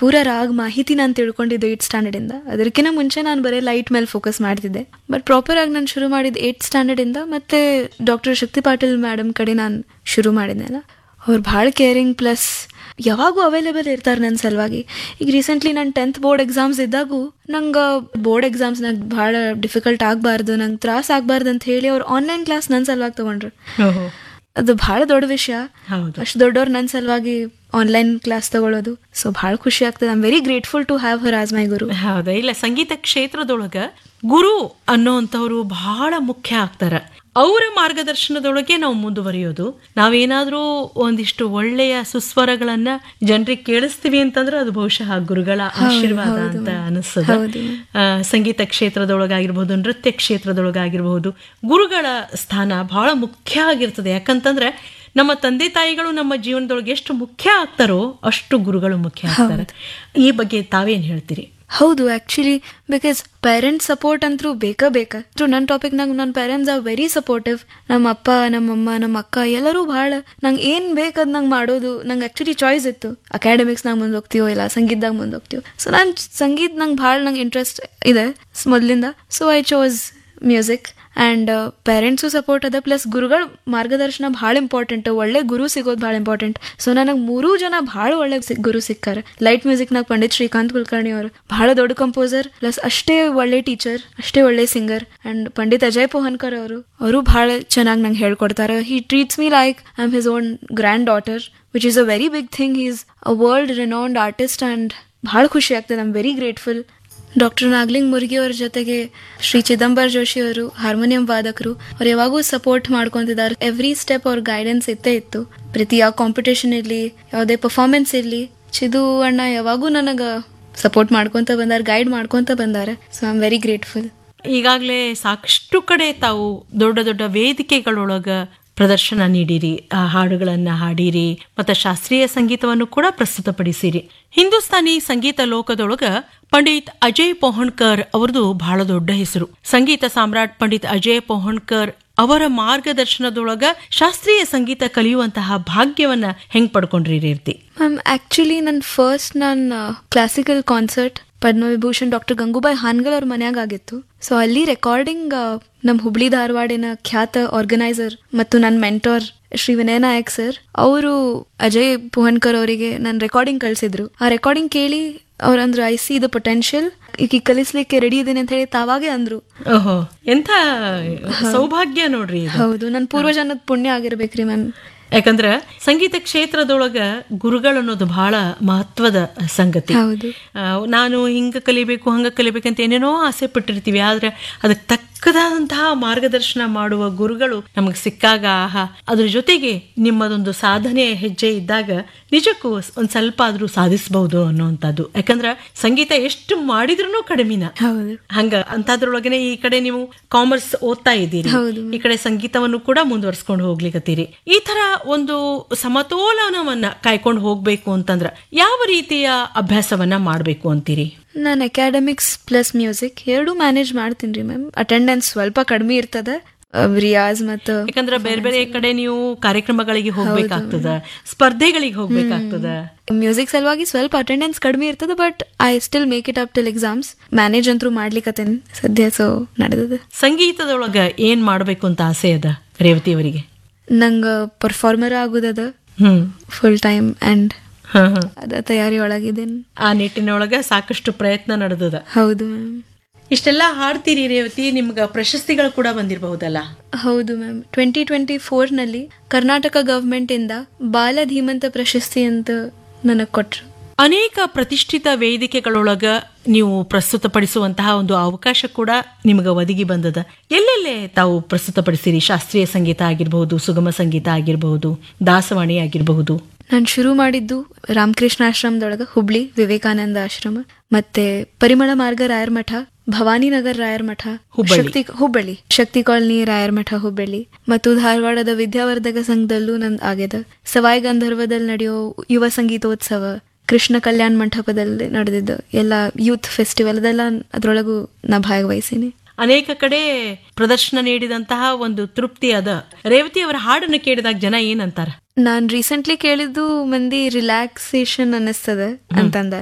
ಪೂರ ರಾಗ್ ಮಾಹಿತಿ ನಾನು ತಿಳ್ಕೊಂಡಿದ್ದು ಏಟ್ ಸ್ಟ್ಯಾಂಡರ್ಡ್ ಇಂದ ಅದಕ್ಕಿಂತ ಮುಂಚೆ ನಾನು ಬರೀ ಲೈಟ್ ಮೇಲೆ ಫೋಕಸ್ ಮಾಡ್ತಿದ್ದೆ ಬಟ್ ಪ್ರಾಪರ್ ಆಗಿ ನಾನು ಶುರು ಮಾಡಿದ್ದು ಏಟ್ ಸ್ಟ್ಯಾಂಡರ್ಡ್ ಇಂದ ಮತ್ತೆ ಡಾಕ್ಟರ್ ಶಕ್ತಿ ಪಾಟೀಲ್ ಮೇಡಮ್ ಕಡೆ ನಾನು ಶುರು ಮಾಡಿದ್ನಲ್ಲ ಅವ್ರು ಭಾಳ ಕೇರಿಂಗ್ ಪ್ಲಸ್ ಯಾವಾಗೂ ಅವೈಲೇಬಲ್ ಇರ್ತಾರೆ ನನ್ನ ಸಲುವಾಗಿ ಈಗ ರೀಸೆಂಟ್ಲಿ ನಾನು ಟೆಂತ್ ಬೋರ್ಡ್ ಎಕ್ಸಾಮ್ಸ್ ಇದ್ದಾಗೂ ನಂಗೆ ಬೋರ್ಡ್ ಎಕ್ಸಾಮ್ಸ್ ನಂಗೆ ಭಾಳ ಡಿಫಿಕಲ್ಟ್ ಆಗಬಾರ್ದು ನಂಗೆ ತ್ರಾಸ ಆಗಬಾರ್ದು ಅಂತ ಹೇಳಿ ಅವ್ರು ಆನ್ಲೈನ್ ಕ್ಲಾಸ್ ನನ್ನ ಸಲುವಾಗಿ ತಗೊಂಡ್ರು ಓಹೋ ಅದು ಭಾಳ ದೊಡ್ಡ ವಿಷಯ ಹೌದು ಅಷ್ಟು ದೊಡ್ಡವ್ರು ನನ್ನ ಸಲುವಾಗಿ ಆನ್ಲೈನ್ ಕ್ಲಾಸ್ ತಗೊಳ್ಳೋದು ಸೊ ಭಾಳ ಖುಷಿ ಆಗ್ತದೆ I'm very grateful to have her as my guru ಹೌದಾ ಇಲ್ಲ ಸಂಗೀತ ಕ್ಷೇತ್ರದೊಳಗ ಗುರು ಅನ್ನೋಂಥವ್ರು ಬಹಳ ಮುಖ್ಯ ಆಗ್ತಾರ ಅವರ ಮಾರ್ಗದರ್ಶನದೊಳಗೆ ನಾವು ಮುಂದುವರಿಯೋದು ನಾವೇನಾದ್ರೂ ಒಂದಿಷ್ಟು ಒಳ್ಳೆಯ ಸುಸ್ವರಗಳನ್ನ ಜನರಿಗೆ ಕೇಳಿಸ್ತೀವಿ ಅಂತಂದ್ರೆ ಅದು ಬಹುಶಃ ಗುರುಗಳ ಆಶೀರ್ವಾದ ಅಂತ ಅನಿಸ್ತದೆ ಆ, ಸಂಗೀತ ಕ್ಷೇತ್ರದೊಳಗಾಗಿರ್ಬೋದು ನೃತ್ಯ ಕ್ಷೇತ್ರದೊಳಗಾಗಿರ್ಬೋದು ಗುರುಗಳ ಸ್ಥಾನ ಬಹಳ ಮುಖ್ಯ ಆಗಿರ್ತದೆ ಯಾಕಂತಂದ್ರೆ ನಮ್ಮ ತಂದೆ ತಾಯಿಗಳು ನಮ್ಮ ಜೀವನದೊಳಗೆ ಎಷ್ಟು ಮುಖ್ಯ ಆಗ್ತಾರೋ ಅಷ್ಟು ಗುರುಗಳು ಮುಖ್ಯ ಆಗ್ತಾರೆ ಈ ಬಗ್ಗೆ ತಾವೇನ್ ಹೇಳ್ತೀರಿ ಹೌದು ಆ್ಯಕ್ಚುಲಿ ಬಿಕಾಸ್ ಪೇರೆಂಟ್ಸ್ ಸಪೋರ್ಟ್ ಅಂತೂ ಬೇಕೇ ಬೇಕಾ ನನ್ನ ಟಾಪಿಕ್ನಾಗ ನನ್ನ ಪೇರೆಂಟ್ಸ್ ಆರ್ ವೆರಿ ಸಪೋರ್ಟಿವ್ ನಮ್ಮ ಅಪ್ಪ ನಮ್ಮಮ್ಮ ನಮ್ಮ ಅಕ್ಕ ಎಲ್ಲರೂ ಭಾಳ ನಂಗೆ ಏನು ಬೇಕದು ನಂಗೆ ಮಾಡೋದು ನಂಗೆ ಆ್ಯಕ್ಚುಲಿ ಚಾಯ್ಸ್ ಇತ್ತು ಅಕಾಡೆಮಿಕ್ಸ್ನಾಗ ಮುಂದೆ ಹೋಗ್ತೀವೋ ಇಲ್ಲ ಸಂಗೀತದಾಗ ಮುಂದೆ ಹೋಗ್ತೀವೋ ಸೊ ನಾನು ಸಂಗೀತ ನಂಗೆ ಭಾಳ ನಂಗೆ ಇಂಟ್ರೆಸ್ಟ್ ಇದೆ ಮೊದಲಿಂದ so I chose music and parents support ಅದ ಪ್ಲಸ್ ಗುರುಗಳ ಮಾರ್ಗದರ್ಶನ ಭಾಳ ಇಂಪಾರ್ಟೆಂಟ್ ಒಳ್ಳೆ ಗುರು ಸಿಗೋದು ಭಾಳ ಇಂಪಾರ್ಟೆಂಟ್ ಸೊ ನನಗೆ ಮೂರೂ ಜನ ಭಾಳ ಒಳ್ಳೆ ಸಿ- ಗುರು ಸಿಕ್ಕಾರ ಲೈಟ್ ಮ್ಯೂಸಿಕ್ನಾಗ ಪಂಡಿತ್ ಶ್ರೀಕಾಂತ್ ಕುಲಕರ್ಣಿ ಅವರು ಭಾಳ ದೊಡ್ಡ ಕಂಪೋಸರ್ ಪ್ಲಸ್ ಅಷ್ಟೇ ಒಳ್ಳೆ ಟೀಚರ್ ಅಷ್ಟೇ ಒಳ್ಳೆ ಸಿಂಗರ್ ಆ್ಯಂಡ್ ಪಂಡಿತ್ ಅಜಯ್ ಪೋಹನ್ಕರ್ ಅವರು ಅವರು ಭಾಳ ಚೆನ್ನಾಗಿ ನಂಗೆ ಹೇಳ್ಕೊಡ್ತಾರೆ he treats me like I am his own granddaughter which is a very big thing is a world renowned artist and ಭಾಳ ಖುಷಿ ಆಗ್ತದೆ I am very grateful doctor Nagling Murgi ಅವ್ರ ಜೊತೆಗೆ ಶ್ರೀ ಚಿದಂಬರ್ ಜೋಶಿ ಅವರು ಹಾರ್ಮೋನಿಯಂ ವಾದಕರು ಅವ್ರು ಯಾವಾಗೂ ಸಪೋರ್ಟ್ ಮಾಡ್ಕೊಂತಿದ್ದಾರೆ ಎವ್ರಿ ಸ್ಟೆಪ್ ಅವ್ರ ಗೈಡೆನ್ಸ್ ಇತ್ತೇ ಇತ್ತು ಪ್ರತಿ ಯಾವ ಕಾಂಪಿಟೇಷನ್ ಇರಲಿ ಯಾವುದೇ ಪರ್ಫಾರ್ಮೆನ್ಸ್ ಇರಲಿ ಚಿದು ಅಣ್ಣ ಯಾವಾಗೂ ನನಗೆ ಸಪೋರ್ಟ್ ಮಾಡ್ಕೊಂತ ಬಂದಾರ ಗೈಡ್ ಮಾಡ್ಕೊಂತ ಬಂದಾರೆ so I am very grateful ಈಗಾಗಲೇ ಸಾಕಷ್ಟು ಕಡೆ ತಾವು ದೊಡ್ಡ ದೊಡ್ಡ ವೇದಿಕೆಗಳೊಳಗ ಪ್ರದರ್ಶನ ನೀಡಿರಿ ಆ ಹಾಡುಗಳನ್ನ ಹಾಡಿರಿ ಮತ್ತು ಶಾಸ್ತ್ರೀಯ ಸಂಗೀತವನ್ನು ಕೂಡ ಪ್ರಸ್ತುತಪಡಿಸಿರಿ ಹಿಂದೂಸ್ತಾನಿ ಸಂಗೀತ ಲೋಕದೊಳಗ ಪಂಡಿತ್ ಅಜಯ್ ಪೋಹಣ್ಕರ್ ಅವ್ರದ್ದು ಬಹಳ ದೊಡ್ಡ ಹೆಸರು ಸಂಗೀತ ಸಾಮ್ರಾಟ್ ಪಂಡಿತ್ ಅಜಯ್ ಪೋಹಣ್ಕರ್ ಅವರ ಮಾರ್ಗದರ್ಶನದೊಳಗ ಶಾಸ್ತ್ರೀಯ ಸಂಗೀತ ಕಲಿಯುವಂತಹ ಭಾಗ್ಯವನ್ನ ಹೆಂಗ್ ಪಡ್ಕೊಂಡ್ರಿ ರೀತಿ ಮ್ಯಾಮ್ ಆ್ಯಕ್ಚುಲಿ ನನ್ನ ಫಸ್ಟ್ ನಾನು classical concert Padma Vibhushan doctor Gangubai Hangal ಅವ್ರ ಮನ್ಯಾಗ ಆಗಿತ್ತು ಸೊ ಅಲ್ಲಿ ರೆಕಾರ್ಡಿಂಗ್ ನಮ್ಮ ಹುಬ್ಳಿ ಧಾರವಾಡಿನ ಖ್ಯಾತ ಆರ್ಗನೈಸರ್ ಮತ್ತು ನನ್ನ ಮೆಂಟೋರ್ ಶ್ರೀ ವಿನಯ ನಾಯಕ್ ಸರ್ ಅವರು ಅಜಯ್ ಪುಹನ್ಕರ್ ಅವರಿಗೆ ನನ್ನ ರೆಕಾರ್ಡಿಂಗ್ ಕಳಿಸಿದ್ರು ಆ ರೆಕಾರ್ಡಿಂಗ್ ಕೇಳಿ ಅವ್ರಂದ್ರು ಐ ಸಿ ದ ಪೊಟೆನ್ಷಿಯಲ್ ಈಗ ಕಲಿಸ್ಲಿಕ್ಕೆ ರೆಡಿ ಇದ್ದೀನಿ ಅಂತ ಹೇಳಿ ತಾವಾಗೆ ಅಂದ್ರು ಓಹೋ ಎಂಥ ಸೌಭಾಗ್ಯ ನೋಡ್ರಿ ಇದು ಹೌದು ನನ್ನ ಪೂರ್ವಜನದ ಪುಣ್ಯ ಆಗಿರ್ಬೇಕ್ರಿ ಮ್ಯಾಮ್ ಯಾಕಂದ್ರ ಸಂಗೀತ ಕ್ಷೇತ್ರದೊಳಗ ಗುರುಗಳು ಅನ್ನೋದು ಬಹಳ ಮಹತ್ವದ ಸಂಗತಿ ಹೌದು ಆ, ನಾನು ಹಿಂಗ ಕಲಿಬೇಕು ಹಂಗ ಕಲಿಬೇಕಂತ ಏನೇನೋ ಆಸೆ ಪಟ್ಟಿರ್ತೀವಿ ಆದ್ರೆ ಅದಕ್ಕೆ ತಕ್ಕದಾದಂತಹ ಮಾರ್ಗದರ್ಶನ ಮಾಡುವ ಗುರುಗಳು ನಮಗೆ ಸಿಕ್ಕಾಗ ಆಹಾ ಅದ್ರ ಜೊತೆಗೆ ನಿಮ್ಮದೊಂದು ಸಾಧನೆ ಹೆಜ್ಜೆ ಇದ್ದಾಗ ನಿಜಕ್ಕೂ ಒಂದ್ ಸ್ವಲ್ಪ ಆದ್ರೂ ಸಾಧಿಸಬಹುದು ಅನ್ನುವಂಥದ್ದು ಯಾಕಂದ್ರ ಸಂಗೀತ ಎಷ್ಟು ಮಾಡಿದ್ರೂ ಕಡಿಮಿನ ಹೌದು ಹಂಗ ಅಂತದ್ರೊಳಗನೆ ಈ ಕಡೆ ನೀವು ಕಾಮರ್ಸ್ ಓದ್ತಾ ಇದ್ದೀರಿ ಹೌದು. ಈ ಕಡೆ ಸಂಗೀತವನ್ನು ಕೂಡ ಮುಂದುವರ್ಸ್ಕೊಂಡು ಹೋಗ್ಲಿಕತ್ತೀರಿ ಈ ತರ ಒಂದು ಸಮತೋಲನವನ್ನ ಕಾಯ್ಕೊಂಡು ಹೋಗ್ಬೇಕು ಅಂತಂದ್ರ ಯಾವ ರೀತಿಯ ಅಭ್ಯಾಸವನ್ನ ಮಾಡ್ಬೇಕು ಅಂತೀರಿ ನಾನು ಅಕಾಡೆಮಿಕ್ಸ್ ಪ್ಲಸ್ ಮ್ಯೂಸಿಕ್ ಎರಡೂ ಮ್ಯಾನೇಜ್ ಮಾಡ್ತೀನಿ ರೀ ಮ್ಯಾಮ್ ಅಟೆಂಡೆನ್ಸ್ ಸ್ವಲ್ಪ ಕಡಿಮೆ ಇರ್ತದೆ ಅಹ್, ರಿಯಾಜ್ ಮತ್ತು ಯಾಕಂದ್ರೆ ಬೇರೆ ಬೇರೆ ಕಡೆ ನೀವು ಕಾರ್ಯಕ್ರಮಗಳಿಗೆ ಹೋಗ್ಬೇಕಾಗ್ತದ ಸ್ಪರ್ಧೆಗಳಿಗೆ ಹೋಗ್ಬೇಕಾಗ್ತದ ಮ್ಯೂಸಿಕ್ ಸಲುವಾಗಿ ಸ್ವಲ್ಪ ಅಟೆಂಡೆನ್ಸ್ ಕಡಿಮೆ ಇರ್ತದೆ but I still make it up till exams manage ಅಂತೂ ಮಾಡ್ಲಿಕ್ಕತ್ತೇನೆ ಸದ್ಯ ಸೊ ನಡೆದದ ಸಂಗೀತದೊಳಗ ಏನ್ ಮಾಡ್ಬೇಕು ಅಂತ ಆಸೆ ಅದ ರೇವತಿಯವರಿಗೆ ನಂಗೆ ಪರ್ಫಾರ್ಮರ್ ಆಗೋದದ ಹ್ಮ್ ಫುಲ್ ಟೈಮ್ ಆ್ಯಂಡ್ ಹ ಹ. ಅದ ತಯಾರಿ ಒಳಗಿದ್ದೇನೆ ಆ ನಿಟ್ಟಿನೊಳಗ ಸಾಕಷ್ಟು ಪ್ರಯತ್ನ ನಡೆದದ ಹೌದು ಮ್ಯಾಮ್ ಇಷ್ಟೆಲ್ಲ ಹಾಡ್ತೀರಿ ರೇವತಿ ನಿಮ್ಗ ಪ್ರಶಸ್ತಿಗಳು ಕೂಡ ಬಂದಿರಬಹುದಲ್ಲ ಹೌದು ಮ್ಯಾಮ್ ಟ್ವೆಂಟಿ ಟ್ವೆಂಟಿ ಫೋರ್ನಲ್ಲಿ ಕರ್ನಾಟಕ ಗವರ್ಮೆಂಟಿಂದ ಬಾಲ ಧೀಮಂತ ಪ್ರಶಸ್ತಿ ಅಂತ ನನಗೆ ಕೊಟ್ರು ಅನೇಕ ಪ್ರತಿಷ್ಠಿತ ವೇದಿಕೆಗಳೊಳಗ ನೀವು ಪ್ರಸ್ತುತಪಡಿಸುವಂತಹ ಒಂದು ಅವಕಾಶ ಕೂಡ ನಿಮಗೆ ಒದಗಿ ಬಂದದ ಎಲ್ಲೆಲ್ಲೇ ತಾವು ಪ್ರಸ್ತುತಪಡಿಸಿರಿ ಶಾಸ್ತ್ರೀಯ ಸಂಗೀತ ಆಗಿರಬಹುದು ಸುಗಮ ಸಂಗೀತ ಆಗಿರಬಹುದು ದಾಸವಾಣಿ ಆಗಿರಬಹುದು ನಾನು ಶುರು ಮಾಡಿದ್ದು ರಾಮಕೃಷ್ಣ ಆಶ್ರಮದೊಳಗೆ ಹುಬ್ಳಿ ವಿವೇಕಾನಂದ ಆಶ್ರಮ ಮತ್ತೆ ಪರಿಮಳ ಮಾರ್ಗ ರಾಯರ ಮಠ ಭವಾನಿನಗರ್ ರಾಯರ ಮಠ ಹುಬ್ಬಳ್ಳಿ. ಶಕ್ತಿ ಹುಬ್ಬಳ್ಳಿ ಶಕ್ತಿ ಕಾಲನಿ ರಾಯರ ಮಠ ಹುಬ್ಬಳ್ಳಿ ಮತ್ತು ಧಾರವಾಡದ ವಿದ್ಯಾವರ್ಧಕ ಸಂಘದಲ್ಲೂ ನಂದು ಆಗ್ಯದ ಸವಾಯಿ ಗಂಧರ್ವದಲ್ಲಿ ನಡೆಯೋ ಯುವ ಸಂಗೀತೋತ್ಸವ ಕೃಷ್ಣ ಕಲ್ಯಾಣ ಮಂಟಪದಲ್ಲಿ ನಡೆದಿದ್ದು ಎಲ್ಲ ಯೂತ್ ಫೆಸ್ಟಿವಲ್ ಅದೆಲ್ಲ ಅದ್ರೊಳಗೂ ನಾ ಭಾಗವಹಿಸೀನಿ ಅನೇಕ ಕಡೆ ಪ್ರದರ್ಶನ ನೀಡಿದಂತಹ ಒಂದು ತೃಪ್ತಿ ಅದ ರೇವತಿ ಅವರ ಹಾಡನ್ನು ಕೇಳಿದಾಗ ಜನ ಏನಂತಾರ ನಾನ್ ರೀಸೆಂಟ್ಲಿ ಕೇಳಿದ್ದು ಮಂದಿ ರಿಲ್ಯಾಕ್ಸೇಷನ್ ಅನ್ನಿಸ್ತದ ಅಂತಂದಾರ